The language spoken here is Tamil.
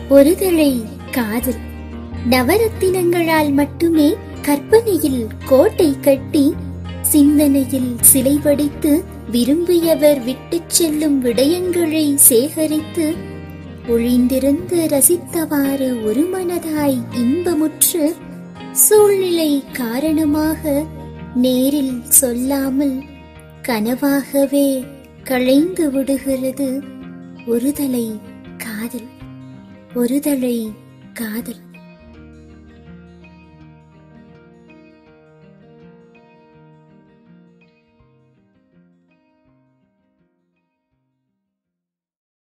ஒருதலை காதல் நவரத்தினங்களால் மட்டுமே கற்பனையில் கோட்டை கட்டி சிந்தனையில் சிலை வடித்து விரும்பியவர் விட்டுச் செல்லும் விடயங்களை சேகரித்து ஒளிந்திருந்து ரசித்தவாறு ஒரு மனதாய் இன்பமுற்று சூழ்நிலை காரணமாக நேரில் சொல்லாமல் கனவாகவே களைந்து விடுகிறது ஒருதலை காதல் ஒருதலை காதல்